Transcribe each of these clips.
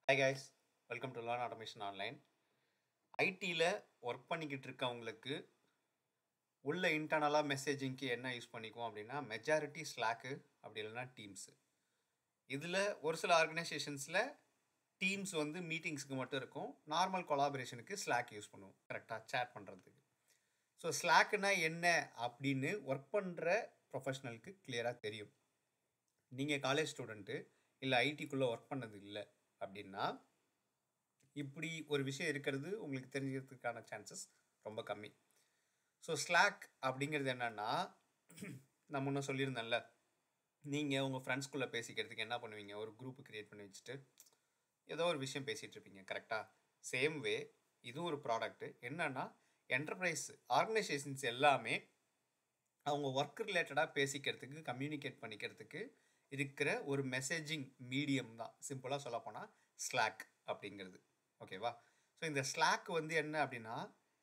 hi guys welcome to learn automation online ஐடியில் work பண்ணிக்கிட்டு இருக்கவங்களுக்கு உள்ள இன்டர்னலாக மெசேஜிங்க்கு என்ன யூஸ் பண்ணிக்குவோம் அப்படின்னா மெஜாரிட்டி ஸ்லாக்கு அப்படி இல்லைன்னா டீம்ஸு இதில் ஒரு சில ஆர்கனைசேஷன்ஸில் டீம்ஸ் வந்து மீட்டிங்ஸ்க்கு மட்டும் இருக்கும் நார்மல் கொலாபரேஷனுக்கு ஸ்லாக் யூஸ் பண்ணுவோம் கரெக்டாக சேட் பண்ணுறதுக்கு ஸோ ஸ்லாக்குனா என்ன அப்படின்னு ஒர்க் பண்ணுற ப்ரொஃபஷனலுக்கு கிளியராக தெரியும் நீங்கள் காலேஜ் ஸ்டூடெண்ட்டு இல்லை ஐடிக்குள்ளே ஒர்க் பண்ணது இல்லை அப்படின்னா இப்படி ஒரு விஷயம் இருக்கிறது உங்களுக்கு தெரிஞ்சுக்கிறதுக்கான சான்சஸ் ரொம்ப கம்மி ஸோ ஸ்லாக் அப்படிங்கிறது என்னென்னா நான் முன்ன சொல்லியிருந்தேன்ல நீங்கள் உங்கள் ஃப்ரெண்ட்ஸ்குள்ளே பேசிக்கிறதுக்கு என்ன பண்ணுவீங்க ஒரு குரூப் க்ரியேட் பண்ணி வச்சுட்டு ஏதோ ஒரு விஷயம் பேசிகிட்டு இருப்பீங்க கரெக்டாக சேம் வே இதுவும் ஒரு ப்ராடக்ட்டு என்னன்னா என்டர்பிரைஸ் ஆர்கனைசேஷன்ஸ் எல்லாமே அவங்க ஒர்க் ரிலேட்டடாக பேசிக்கிறதுக்கு கம்யூனிகேட் பண்ணிக்கிறதுக்கு இருக்கிற ஒரு மெசேஜிங் மீடியம் தான் சிம்பிளாக சொல்லப்போனால் ஸ்லாக் அப்படிங்கிறது ஓகேவா ஸோ இந்த ஸ்லாக் வந்து என்ன அப்படின்னா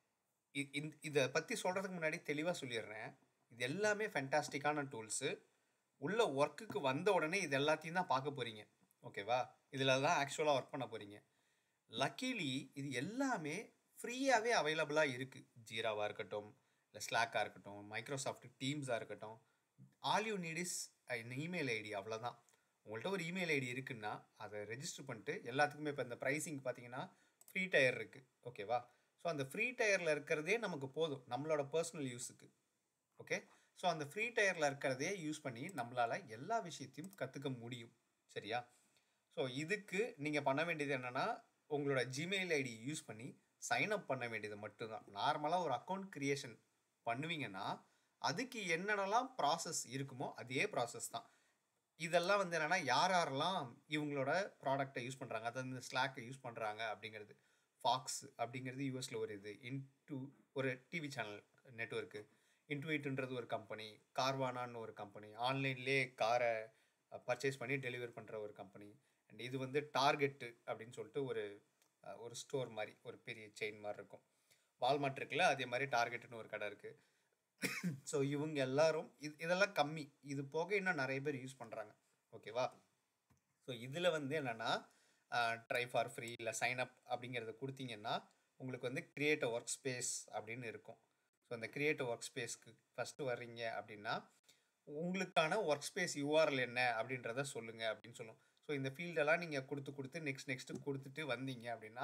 இதை பற்றி சொல்கிறதுக்கு முன்னாடி தெளிவாக சொல்லிடுறேன் இது எல்லாமே ஃபென்டாஸ்டிக்கான டூல்ஸு உள்ள ஒர்க்குக்கு வந்த உடனே இது எல்லாத்தையும் தான் பார்க்க போகிறீங்க ஓகேவா இதில் தான் ஆக்சுவலாக ஒர்க் பண்ண போகிறீங்க லக்கிலி இது எல்லாமே ஃப்ரீயாகவே அவைலபிளாக இருக்குது ஜீராவாக இருக்கட்டும் இல்லை ஸ்லாக்காக இருக்கட்டும் மைக்ரோசாஃப்ட் டீம்ஸாக இருக்கட்டும் all you need is email ID அவ்வளோதான் உங்கள்கிட்ட ஒரு இமெயில் ஐடி இருக்குன்னா அதை ரெஜிஸ்டர் பண்ணிட்டு எல்லாத்துக்குமே இப்போ இந்த ப்ரைஸிங் பார்த்தீங்கன்னா ஃப்ரீ டயர் இருக்குது ஓகேவா ஸோ அந்த ஃப்ரீ டயரில் இருக்கிறதே நமக்கு போதும் நம்மளோட பர்சனல் யூஸுக்கு ஓகே ஸோ அந்த ஃப்ரீ டயரில் இருக்கிறதே யூஸ் பண்ணி நம்மளால் எல்லா விஷயத்தையும் கற்றுக்க முடியும் சரியா ஸோ இதுக்கு நீங்கள் பண்ண வேண்டியது என்னென்னா உங்களோட ஜிமெயில் ஐடி யூஸ் பண்ணி சைன் அப் பண்ண வேண்டியது மட்டும்தான் நார்மலாக ஒரு அக்கௌண்ட் க்ரியேஷன் பண்ணுவீங்கன்னா அதுக்கு என்னென்னலாம் ப்ராசஸ் இருக்குமோ அதே ப்ராசஸ் தான் இதெல்லாம் வந்து என்னென்னா யார் யாரெல்லாம் இவங்களோட ப்ராடக்டை யூஸ் பண்ணுறாங்க அதாவது இந்த ஸ்லாக்கை யூஸ் பண்ணுறாங்க அப்படிங்கிறது ஃபாக்ஸ் அப்படிங்கிறது யூஎஸில் ஒரு இது இன்டூ ஒரு டிவி சேனல் நெட்ஒர்க்கு இன்டுவேட்டுன்றது ஒரு கம்பெனி கார்வானான்னு ஒரு கம்பெனி ஆன்லைன்லேயே காரை பர்ச்சேஸ் பண்ணி டெலிவர் பண்ணுற ஒரு கம்பெனி அண்ட் இது வந்து டார்கெட்டு அப்படின்னு சொல்லிட்டு ஒரு ஒரு ஸ்டோர் மாதிரி ஒரு பெரிய செயின் மாதிரி இருக்கும் வால்மார்ட் இருக்குல்ல அதே மாதிரி டார்கெட்டுன்னு ஒரு கடை இருக்குது ஸோ இவங்க எல்லாரும் இது இதெல்லாம் கம்மி இது போக இன்னும் நிறைய பேர் யூஸ் பண்ணுறாங்க ஓகேவா ஸோ இதில் வந்து என்னென்னா ட்ரை ஃபார் ஃப்ரீ இல்லை சைன் அப் அப்படிங்கிறத கொடுத்தீங்கன்னா உங்களுக்கு வந்து கிரியேட் ஒர்க் ஸ்பேஸ் அப்படின்னு இருக்கும் ஸோ அந்த கிரியேட் ஒர்க் ஸ்பேஸ்க்கு ஃபஸ்ட்டு வர்றீங்க அப்படின்னா உங்களுக்கான ஒர்க் ஸ்பேஸ் யூஆர்எல் என்ன அப்படின்றத சொல்லுங்கள் அப்படின்னு சொல்லும் ஸோ இந்த ஃபீல்டெல்லாம் நீங்கள் கொடுத்து கொடுத்து நெக்ஸ்ட் நெக்ஸ்ட்டு கொடுத்துட்டு வந்தீங்க அப்படின்னா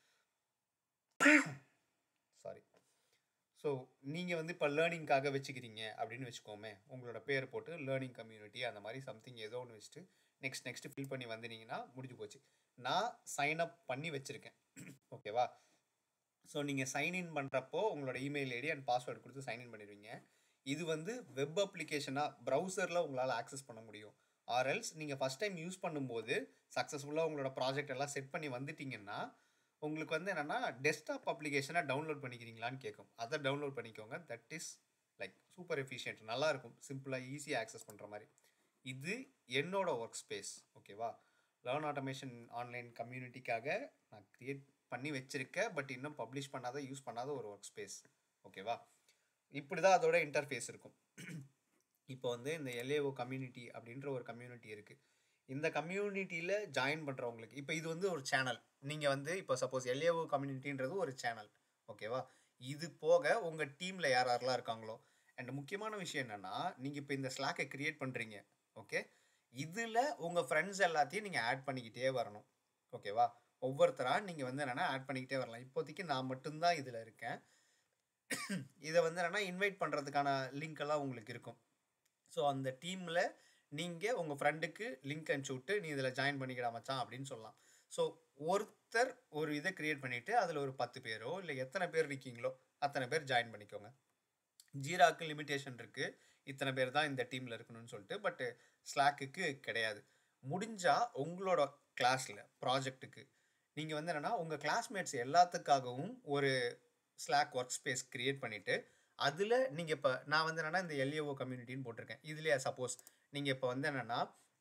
சாரி ஸோ நீங்கள் வந்து இப்போ லேர்னிங்காக வச்சுக்கிறீங்க அப்படின்னு வச்சுக்கோமே உங்களோட பேர் போட்டு லேர்னிங் கம்யூனிட்டி அந்த மாதிரி சம்திங் ஏதோ ஒன்று வச்சுட்டு நெக்ஸ்ட் நெக்ஸ்ட் ஃபில் பண்ணி வந்தீங்கன்னா முடிஞ்சு போச்சு நான் சைன் அப் பண்ணி வச்சுருக்கேன் ஓகேவா ஸோ நீங்கள் சைன்இன் பண்ணுறப்போ உங்களோட இமெயில் ஐடி அண்ட் பாஸ்வேர்டு கொடுத்து சைன்இன் பண்ணிடுவீங்க இது வந்து வெப் அப்ளிகேஷனாக ப்ரௌசரில் உங்களால் ஆக்சஸ் பண்ண முடியும் ஆர்எல்ஸ் நீங்கள் ஃபஸ்ட் டைம் யூஸ் பண்ணும்போது சக்ஸஸ்ஃபுல்லாக உங்களோட ப்ராஜெக்ட் எல்லாம் செட் பண்ணி வந்துட்டிங்கன்னா உங்களுக்கு வந்து என்னென்னா டெஸ்க்டாப் அப்ளிகேஷனை டவுன்லோட் பண்ணிக்கிறீங்களான்னு கேட்கும் அதை டவுன்லோட் பண்ணிக்கோங்க that is like super efficient நல்லாயிருக்கும் சிம்பிளாக ஈஸியாக ஆக்சஸ் பண்ணுற மாதிரி இது என்னோட ஒர்க் ஸ்பேஸ் ஓகேவா லேர்ன் ஆட்டோமேஷன் ஆன்லைன் கம்யூனிட்டிக்காக நான் க்ரியேட் பண்ணி வச்சுருக்கேன் பட் இன்னும் பப்ளிஷ் பண்ணாத யூஸ் பண்ணாத ஒரு ஒர்க் ஸ்பேஸ் ஓகேவா இப்படி தான் அதோட இன்டர்ஃபேஸ் இருக்கும் இப்போ வந்து இந்த எல்ஏஓ கம்யூனிட்டி அப்படின்ற ஒரு கம்யூனிட்டி இருக்குது இந்த கம்யூனிட்டியில் ஜாயின் பண்ணுறவங்களுக்கு இப்போ இது வந்து ஒரு சேனல் நீங்கள் வந்து இப்போ சப்போஸ் எல்ஏஓ கம்யூனிட்டின்றது ஒரு சேனல் ஓகேவா இது போக உங்கள் டீமில் யார் யாரெல்லாம் இருக்காங்களோ அண்ட் முக்கியமான விஷயம் என்னென்னா நீங்கள் இப்போ இந்த ஸ்லாக்கை க்ரியேட் பண்ணுறீங்க ஓகே இதில் உங்கள் ஃப்ரெண்ட்ஸ் எல்லாத்தையும் நீங்கள் ஆட் பண்ணிக்கிட்டே வரணும் ஓகேவா ஒவ்வொருத்தராக நீங்கள் வந்து என்னென்னா ஆட் பண்ணிக்கிட்டே வரலாம் இப்போதைக்கு நான் மட்டும்தான் இதில் இருக்கேன் இதை வந்து என்னென்னா இன்வைட் பண்ணுறதுக்கான லிங்க் எல்லாம் உங்களுக்கு இருக்கும் ஸோ அந்த டீமில் நீங்கள் உங்கள் ஃப்ரெண்டுக்கு லிங்க் அனுப்பிச்சி விட்டு நீ இதில் ஜாயின் பண்ணிக்கிடா மச்சான் அப்படின்னு சொல்லலாம் ஸோ ஒருத்தர் ஒரு இதை க்ரியேட் பண்ணிவிட்டு அதில் ஒரு பத்து பேரோ இல்லை எத்தனை பேர் இருக்கீங்களோ அத்தனை பேர் ஜாயின் பண்ணிக்கோங்க ஜீராக்கு லிமிட்டேஷன் இருக்குது இத்தனை பேர் தான் இந்த டீமில் இருக்கணும்னு சொல்லிட்டு பட்டு ஸ்லாக்குக்கு கிடையாது முடிஞ்சால் உங்களோட கிளாஸில் ப்ராஜெக்ட்டுக்கு நீங்கள் வந்து என்னென்னா உங்கள் கிளாஸ்மேட்ஸ் எல்லாத்துக்காகவும் ஒரு ஸ்லாக் ஒர்க் ஸ்பேஸ் க்ரியேட் பண்ணிவிட்டு அதில் நீங்கள் இப்போ நான் வந்து என்னென்னா இந்த எல்ஏஓ கம்யூனிட்டின்னு போட்டிருக்கேன் இதுலேயே சப்போஸ் நீங்கள் இப்போ வந்து என்னென்னா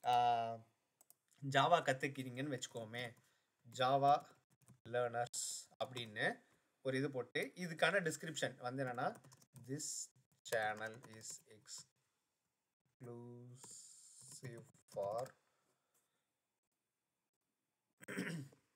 ஜாவா கற்றுக்கிறீங்கன்னு வச்சுக்கோமே ஜாவா லேர்னர்ஸ் அப்படின்னு ஒரு இது போட்டு இதுக்கான டிஸ்கிரிப்ஷன் வந்து என்னென்னா this channel is exclusive for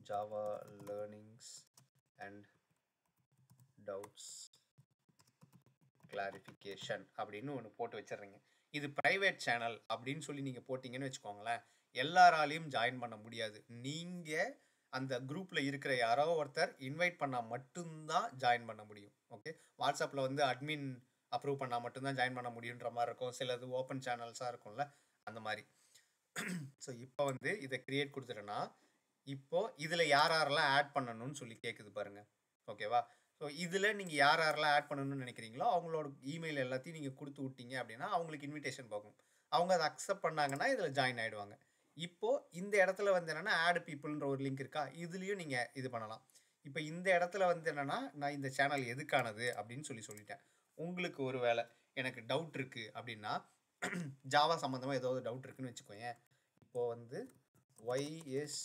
Java learnings and doubts clarification அப்படின்னு ஒன்று போட்டு வச்சிடுறீங்க இது ப்ரைவேட் சேனல் அப்படின்னு சொல்லி நீங்கள் போட்டிங்கன்னு வச்சுக்கோங்களேன் எல்லாராலையும் ஜாயின் பண்ண முடியாது நீங்கள் அந்த குரூப்பில் இருக்கிற யாரோ ஒருத்தர் இன்வைட் பண்ணால் மட்டும்தான் ஜாயின் பண்ண முடியும் ஓகே வாட்ஸ்அப்பில் வந்து அட்மின் அப்ரூவ் பண்ணால் மட்டும்தான் ஜாயின் பண்ண முடியுன்ற மாதிரி இருக்கும் சிலது ஓப்பன் சேனல்ஸாக இருக்கும்ல அந்த மாதிரி ஸோ இப்போ வந்து இதை கிரியேட் கொடுத்துட்டேன்னா இப்போ இதில் யார் யாரெல்லாம் ஆட் பண்ணணும்னு சொல்லி கேட்குது பாருங்க ஓகேவா ஸோ இதில் நீங்கள் யார் யாரெல்லாம் ஆட் பண்ணணும்னு நினைக்கிறீங்களோ அவங்களோட இமெயில் எல்லாத்தையும் நீங்கள் கொடுத்து விட்டீங்க அப்படின்னா அவங்களுக்கு இன்விடேஷன் போகும் அவங்க அதை அக்செப்ட் பண்ணாங்கன்னா இதில் ஜாயின் ஆகிடுவாங்க இப்போ இந்த இடத்துல வந்து என்னன்னா ஆட் பீப்புள்ன்ற ஒரு லிங்க் இருக்கா இதுலேயும் நீங்கள் இது பண்ணலாம் இப்போ இந்த இடத்துல வந்து என்னன்னா நான் இந்த சேனல் எதுக்கானது அப்படின்னு சொல்லி சொல்லிட்டேன் உங்களுக்கு ஒரு வேளை எனக்கு டவுட் இருக்குது அப்படின்னா ஜாவா சம்மந்தமாக ஏதாவது டவுட் இருக்குன்னு வச்சுக்கோங்க இப்போ வந்து ஒய் இஸ்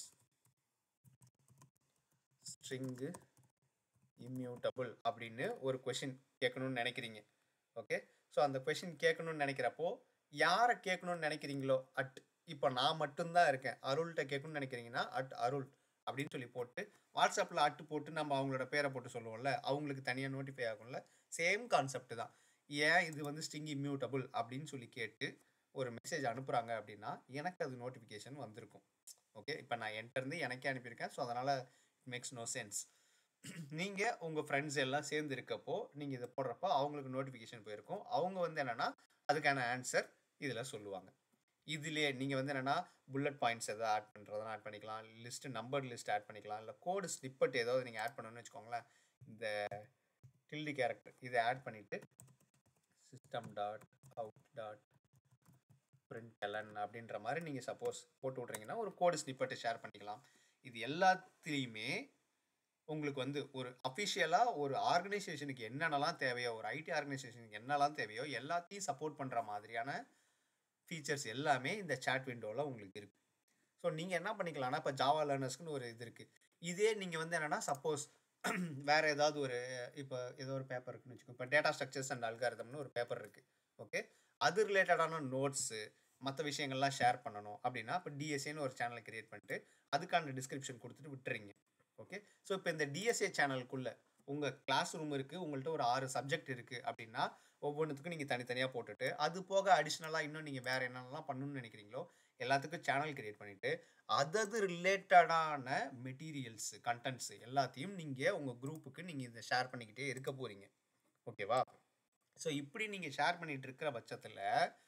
ஸ்ட்ரிங்கு இம்யூட்டபிள் அப்படின்னு ஒரு கொஷின் கேட்கணும்னு நினைக்கிறீங்க ஓகே ஸோ அந்த கொஷின் கேட்கணும்னு நினைக்கிறப்போ யாரை கேட்கணும்னு நினைக்கிறீங்களோ அட் இப்போ நான் மட்டும்தான் இருக்கேன் அருள்கிட்ட கேட்கணும்னு நினைக்கிறீங்கன்னா அட் அருள் அப்படின்னு சொல்லி போட்டு வாட்ஸ்அப்பில் அட்டு போட்டு நம்ம அவங்களோட பேரை போட்டு சொல்லுவோம்ல அவங்களுக்கு தனியாக நோட்டிஃபை ஆகும்ல சேம் கான்செப்ட் தான் ஏன் இது வந்து ஸ்ட்ரிங் இம்யூட்டபிள் அப்படின்னு சொல்லி கேட்டு ஒரு மெசேஜ் அனுப்புகிறாங்க அப்படின்னா எனக்கு அது நோட்டிஃபிகேஷன் வந்திருக்கும் ஓகே இப்போ நான் என்கிட்டருந்து எனக்கே அனுப்பியிருக்கேன் ஸோ அதனால் இட் மேக்ஸ் நோ சென்ஸ் நீங்கள் உங்கள் ஃப்ரெண்ட்ஸ் எல்லாம் சேர்ந்து இருக்கப்போ நீங்கள் இதை போடுறப்போ அவங்களுக்கு நோட்டிஃபிகேஷன் போயிருக்கும் அவங்க வந்து என்னென்னா அதுக்கான ஆன்சர் இதில் சொல்லுவாங்க இதுலேயே நீங்கள் வந்து என்னென்னா புல்லட் பாயிண்ட்ஸ் எதாவது ஆட் பண்ணுறதுனா ஆட் பண்ணிக்கலாம் லிஸ்ட்டு நம்பர் லிஸ்ட் ஆட் பண்ணிக்கலாம் இல்லை கோடு ஸ்னிப்பட் ஏதாவது நீங்கள் ஆட் பண்ணணும்னு வச்சுக்கோங்களேன் இந்த டில்டி கேரக்டர் இதை ஆட் பண்ணிவிட்டு system dot out dot print ln அப்படின்ற மாதிரி நீங்கள் சப்போஸ் போட்டு விட்றீங்கன்னா ஒரு கோடு ஸ்னிப்பட்டை ஷேர் பண்ணிக்கலாம் இது எல்லாத்துலேயுமே உங்களுக்கு வந்து ஒரு அஃபிஷியலாக ஒரு ஆர்கனைசேஷனுக்கு என்னென்னலாம் தேவையோ ஒரு ஐடி ஆர்கனைசேஷனுக்கு என்னெல்லாம் தேவையோ எல்லாத்தையும் சப்போர்ட் பண்ணுற மாதிரியான ஃபீச்சர்ஸ் எல்லாமே இந்த சாட் விண்டோவில் உங்களுக்கு இருக்குது ஸோ நீங்கள் என்ன பண்ணிக்கலாம்னா இப்போ ஜாவா லேர்னர்ஸ்க்குன்னு ஒரு இது இருக்குது இதே நீங்கள் வந்து என்னென்னா சப்போஸ் வேறு ஏதாவது ஒரு இப்போ ஏதோ ஒரு பேப்பர் இருக்குன்னு வச்சுக்கோ இப்போ டேட்டா ஸ்ட்ரக்சர்ஸ் அண்ட் அல்காரிதம்னு ஒரு பேப்பர் இருக்குது ஓகே அது ரிலேட்டடான நோட்ஸு மற்ற விஷயங்கள்லாம் ஷேர் பண்ணணும் அப்படின்னா இப்போ டிஎஸ்ஏன்னு ஒரு சேனலை கிரியேட் பண்ணிட்டு அதுக்கான டிஸ்கிரிப்ஷன் கொடுத்துட்டு விட்டுறீங்க ஓகே ஸோ இப்போ இந்த டிஎஸ்ஏ சேனலுக்குள்ளே உங்கள் கிளாஸ் ரூம் இருக்குது உங்கள்கிட்ட ஒரு ஆறு சப்ஜெக்ட் இருக்குது அப்படின்னா ஒவ்வொன்றுத்துக்கும் நீங்கள் தனித்தனியாக போட்டுட்டு அது போக அடிஷ்னலாக இன்னும் நீங்கள் வேறு என்னென்னலாம் பண்ணணும்னு நினைக்கிறீங்களோ எல்லாத்துக்கும் சேனல் கிரியேட் பண்ணிவிட்டு அதது ரிலேட்டடான மெட்டீரியல்ஸு கண்டென்ட்ஸு எல்லாத்தையும் நீங்கள் உங்கள் குரூப்புக்கு நீங்கள் இதை ஷேர் பண்ணிக்கிட்டே இருக்க போகிறீங்க ஓகேவா ஸோ இப்படி நீங்கள் ஷேர் பண்ணிகிட்டு இருக்கிற பட்சத்தில்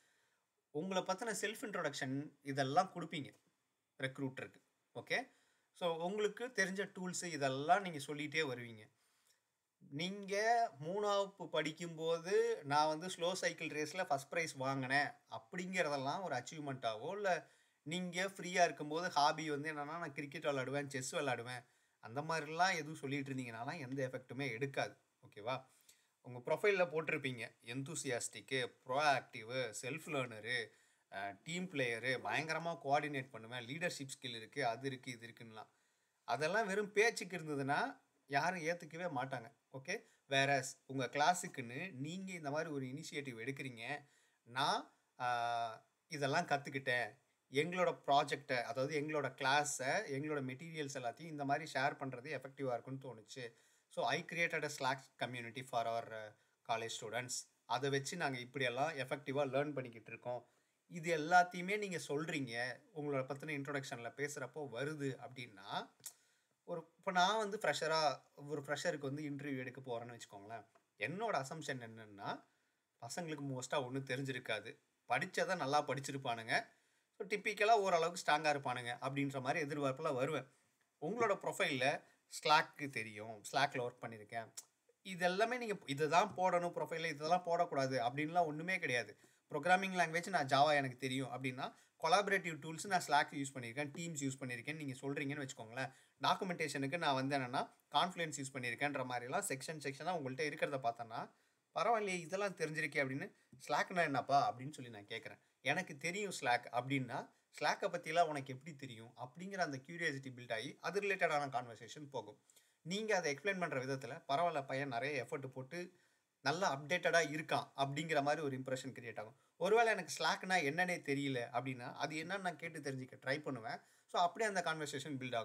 உங்களை பற்றின செல்ஃப் இன்ட்ரொடக்ஷன் இதெல்லாம் கொடுப்பீங்க ரெக்ரூட்டருக்கு ஓகே ஸோ உங்களுக்கு தெரிஞ்ச டூல்ஸு இதெல்லாம் நீங்கள் சொல்லிகிட்டே வருவீங்க நீங்கள் மூணாவது படிக்கும்போது நான் வந்து ஸ்லோ சைக்கிள் ரேஸில் ஃபஸ்ட் ப்ரைஸ் வாங்கினேன் அப்படிங்கிறதெல்லாம் ஒரு அச்சீவ்மெண்ட்டாவோ இல்லை நீங்கள் ஃப்ரீயாக இருக்கும்போது ஹாபி வந்து என்னென்னா நான் கிரிக்கெட் விளாடுவேன் செஸ் விளாடுவேன் அந்த மாதிரிலாம் எதுவும் சொல்லிட்டு இருந்தீங்கனாலாம் எந்த எஃபெக்ட்டுமே எடுக்காது ஓகேவா உங்கள் ப்ரொஃபைலில் போட்டிருப்பீங்க enthusiastic proactive self learner team player பயங்கரமாக கோஆர்டினேட் பண்ணுவேன் லீடர்ஷிப் ஸ்கில் இருக்குது அது இருக்குது இது இருக்குன்னுலாம் அதெல்லாம் வெறும் பேச்சுக்கு இருந்ததுன்னா யாரும் ஏற்றுக்கவே மாட்டாங்க ஓகே வேற உங்கள் கிளாஸுக்குன்னு நீங்கள் இந்த மாதிரி ஒரு இனிஷியேட்டிவ் எடுக்கிறீங்க நான் இதெல்லாம் கற்றுக்கிட்டேன் எங்களோட ப்ராஜெக்டை அதாவது எங்களோட கிளாஸை எங்களோட மெட்டீரியல்ஸ் எல்லாத்தையும் இந்த மாதிரி ஷேர் பண்ணுறது எஃபெக்டிவாக இருக்குன்னு தோணுச்சு so I created a Slack community for our college students அதை வச்சு நாங்கள் இப்படியெல்லாம் எஃபெக்டிவாக லேர்ன் பண்ணிக்கிட்டு இருக்கோம் இது எல்லாத்தையுமே நீங்கள் சொல்கிறீங்க உங்களோட பற்றின இன்ட்ரொடக்ஷனில் பேசுகிறப்போ வருது அப்படின்னா ஒரு இப்போ நான் வந்து ஃப்ரெஷராக ஒரு ஃப்ரெஷருக்கு வந்து இன்டர்வியூ எடுக்க போகிறேன்னு வச்சுக்கோங்களேன் என்னோட அசம்ஷன் என்னென்னா பசங்களுக்கு மோஸ்ட்டாக ஒன்றும் தெரிஞ்சிருக்காது படித்ததை நல்லா படிச்சிருப்பானுங்க ஸோ டிப்பிக்கலாக ஓரளவுக்கு ஸ்ட்ராங்காக இருப்பானுங்க அப்படின்ற மாதிரி எதிர்பார்ப்பில் வருவேன் உங்களோட ப்ரொஃபைலில் ஸ்லாக்கு தெரியும் ஸ்லாக்கில் ஒர்க் பண்ணியிருக்கேன் இது எல்லாமே நீங்கள் இதை தான் போடணும் ப்ரொஃபைலில் இதெல்லாம் போடக்கூடாது அப்படின்லாம் ஒன்றுமே கிடையாது ப்ரோக்ராமிங் லாங்குவேஜ் நான் ஜாவா எனக்கு தெரியும் அப்படின்னா கொலாபரேட்டிவ் டூல்ஸ் நான் ஸ்லாக் யூஸ் பண்ணியிருக்கேன் டீம்ஸ் யூஸ் பண்ணியிருக்கேன் நீங்கள் சொல்கிறீங்கன்னு வச்சுக்கோங்களேன் டாக்குமெண்டேஷனுக்கு நான் வந்து என்னென்னா கான்ஃப்ளூயன்ஸ் யூஸ் பண்ணியிருக்கேன்ற மாதிரிலாம் செக்ஷன் செக்ஷனாக உங்கள்கிட்ட இருக்கிறத பார்த்தோன்னா பரவாயில்லையே இதெல்லாம் தெரிஞ்சிருக்கே அப்படின்னு ஸ்லாக்னா என்னப்பா அப்படின்னு சொல்லி நான் கேட்குறேன் எனக்கு தெரியும் ஸ்லாக் அப்படின்னா ஸ்லாக்கை பற்றிலாம் உனக்கு எப்படி தெரியும் அப்படிங்கிற அந்த க்யூரியாசிட்டி பில்ட் ஆகி அது ரிலேட்டடான கான்வர்சேஷன் போகும் நீங்கள் அதை எக்ஸ்பிளைன் பண்ணுற விதத்தில் பரவாயில்ல பையன் நிறைய எஃபர்ட் போட்டு நல்லா அப்டேட்டடாக இருக்கான் அப்படிங்கிற மாதிரி ஒரு இம்ப்ரெஷன் கிரியேட் ஆகும் ஒருவேளை எனக்கு ஸ்லாக்னா என்னன்னே தெரியல அப்படின்னா அது என்னன்னு நான் கேட்டு தெரிஞ்சுக்க ட்ரை பண்ணுவேன் ஸோ அப்படியே அந்த கான்வர்சேஷன் பில்ட் ஆகும்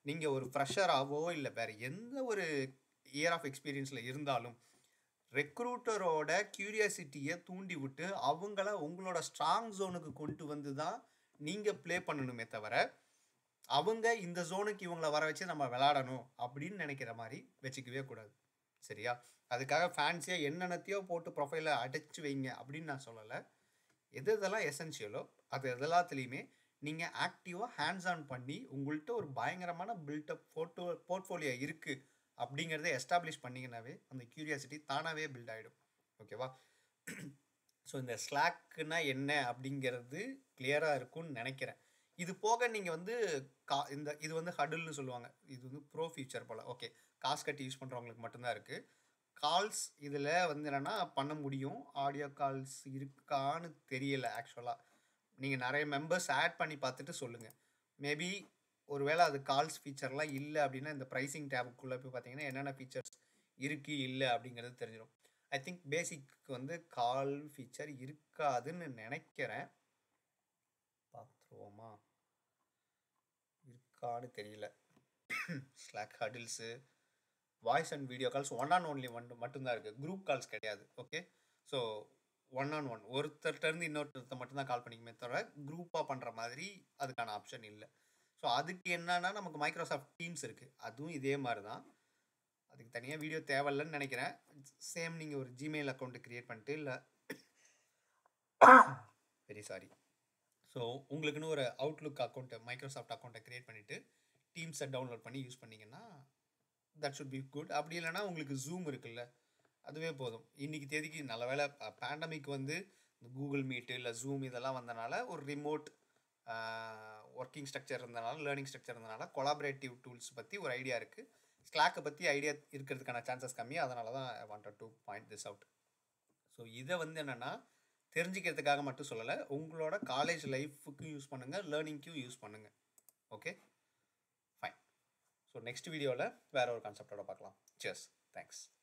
நீங்கள் ஒரு ஃப்ரெஷராகவோ இல்லை வேறு எந்த ஒரு இயர் ஆஃப் எக்ஸ்பீரியன்ஸில் இருந்தாலும் ரெக்ரூட்டரோட கியூரியாசிட்டியை தூண்டி விட்டு அவங்கள உங்களோட ஸ்ட்ராங் ஜோனுக்கு கொண்டு வந்து தான் நீங்கள் ப்ளே பண்ணணுமே தவிர அவங்க இந்த ஜோனுக்கு இவங்கள வர வச்சு நம்ம விளாடணும் அப்படின்னு நினைக்கிற மாதிரி வச்சுக்கவே கூடாது சரியா அதுக்காக ஃபேன்சியாக என்னென்னத்தையோ போட்டு ப்ரொஃபைலை அடைச்சி வைங்க அப்படின்னு நான் சொல்லலை எது எதெல்லாம் எசென்ஷியலோ அது எல்லாத்துலேயுமே நீங்கள் ஆக்டிவாக ஹேண்ட்ஸ் ஆன் பண்ணி உங்கள்கிட்ட ஒரு பயங்கரமான பில்டப் ஃபோட்டோ போர்ட்ஃபோலியோ இருக்குது அப்படிங்கிறத எஸ்டாப்ளிஷ் பண்ணிங்கனாவே அந்த க்யூரியாசிட்டி தானாகவே பில்ட் ஆகிடும் ஓகேவா ஸோ இந்த ஸ்லாக்குனா என்ன அப்படிங்கிறது கிளியராக இருக்கும்னு நினைக்கிறேன் இது போக நீங்கள் வந்து கா இந்த இது வந்து ஹடுல்னு சொல்லுவாங்க இது வந்து ப்ரோ ஃபியூச்சர் போல் ஓகே காசு கட்டி யூஸ் பண்ணுறவங்களுக்கு மட்டும்தான் இருக்குது கால்ஸ் இதில் வந்து என்னென்னா பண்ண முடியும் ஆடியோ கால்ஸ் இருக்கான்னு தெரியல ஆக்சுவலாக நீங்கள் நிறைய மெம்பர்ஸ் ஆட் பண்ணி பார்த்துட்டு சொல்லுங்கள் மேபி ஒருவேளை அது கால்ஸ் ஃபீச்சர்லாம் இல்லை அப்படின்னா இந்த ப்ரைஸிங் டேபுக்குள்ளே போய் பார்த்தீங்கன்னா என்னென்ன ஃபீச்சர்ஸ் இருக்குது இல்லை அப்படிங்கிறது தெரிஞ்சிடும் ஐ திங்க் பேசிக்கு வந்து கால் ஃபீச்சர் இருக்காதுன்னு நினைக்கிறேன் பார்த்துருவோமா இருக்கான்னு தெரியல Slack huddles voice and video calls one on only one மட்டும்தான் இருக்குது குரூப் கால்ஸ் கிடையாது okay so one on one ஒருத்தர்கிட்டருந்து இன்னொருத்தர்கிட்ட மட்டும்தான் கால் பண்ணிக்குமே தவிர குரூப்பாக பண்ணுற மாதிரி அதுக்கான ஆப்ஷன் இல்லை ஸோ அதுக்கு என்னன்னா நமக்கு மைக்ரோசாஃப்ட் டீம்ஸ் இருக்குது அதுவும் இதே மாதிரி தான் அதுக்கு தனியாக வீடியோ தேவையில்லைன்னு நினைக்கிறேன் சேம் நீங்கள் ஒரு ஜிமெயில் அக்கௌண்ட்டு க்ரியேட் பண்ணிட்டு இல்லை வெரி சாரி ஸோ உங்களுக்குன்னு ஒரு அவுட்லுக் அக்கௌண்ட்டை மைக்ரோசாஃப்ட் அக்கௌண்ட்டை க்ரியேட் பண்ணிவிட்டு டீம்ஸை டவுன்லோட் பண்ணி யூஸ் பண்ணிங்கன்னா தட் ஷுட் பி குட் அப்படி இல்லைனா உங்களுக்கு ஜூம் இருக்குல்ல அதுவே போதும் இன்றைக்கி தேதிக்கு நல்ல வேலை பேண்டமிக் வந்து இந்த கூகுள் மீட்டு இல்லை ஜூம் இதெல்லாம் வந்தனால ஒரு ரிமோட் ஒர்க்கிங் ஸ்ட்ரக்சர் இருந்தனால லேர்னிங் ஸ்ட்ரக்சர் இருந்தனால கொலாபரேட்டிவ் டூல்ஸ் பற்றி ஒரு ஐடியா இருக்குது ஸ்லாக்கை பற்றி ஐடியா இருக்கிறதுக்கான சான்சஸ் கம்மி அதனால தான் I wanted to point this out so இதை வந்து என்னென்னா தெரிஞ்சுக்கிறதுக்காக மட்டும் சொல்லலை உங்களோட காலேஜ் லைஃபுக்கும் யூஸ் பண்ணுங்கள் லேர்னிங்க்கும் யூஸ் பண்ணுங்கள் ஓகே ஃபைன் ஸோ நெக்ஸ்ட் வீடியோவில் வேறு ஒரு கான்செப்டோட பார்க்கலாம் சியர்ஸ் தேங்க்ஸ்